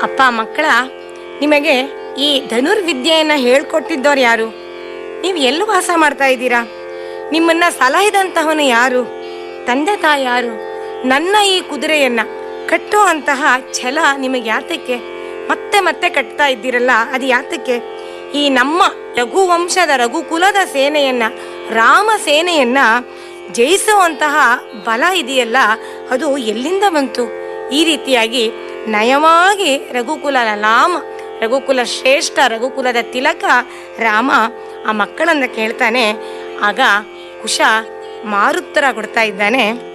ಅಪ್ಪ ಮಕ್ಕಳ ನಿಮಗೆ ಈ ಧನುರ್ವಿದ್ಯೆಯನ್ನ ಹೇಳ್ಕೊಟ್ಟಿದ್ದವ್ರು ಯಾರು ನೀವು ಎಲ್ಲಿ ವಾಸ ಮಾಡ್ತಾ ಇದ್ದೀರಾ ನಿಮ್ಮನ್ನ ಸಲಹಿದಂತಹವನು ಯಾರು ತಂದೆ ತಾಯಿ ಯಾರು ನನ್ನ ಈ ಕುದುರೆಯನ್ನ ಕಟ್ಟೋ ಅಂತಹ ಛಲ ನಿಮಗೆ ಯಾತಕ್ಕೆ ಮತ್ತೆ ಮತ್ತೆ ಕಟ್ತಾ ಇದ್ದೀರಲ್ಲ ಅದು ಯಾತಕ್ಕೆ ಈ ನಮ್ಮ ರಘುವಂಶದ ರಘುಕುಲದ ಸೇನೆಯನ್ನ ರಾಮ ಸೇನೆಯನ್ನ ಜಯಿಸುವಂತಹ ಬಲ ಇದೆಯಲ್ಲ ಅದು ಎಲ್ಲಿಂದ ಬಂತು ಈ ರೀತಿಯಾಗಿ ನಯವಾಗಿ ರಘುಕುಲ ಲಾಮ ರಘುಕುಲ ಶ್ರೇಷ್ಠ ರಘುಕುಲದ ತಿಲಕ ರಾಮ ಆ ಮಕ್ಕಳನ್ನ ಕೇಳ್ತಾನೆ ಆಗ ಕುಶ ಮಾರುತ್ತರ ಕೊಡ್ತಾ ಇದ್ದಾನೆ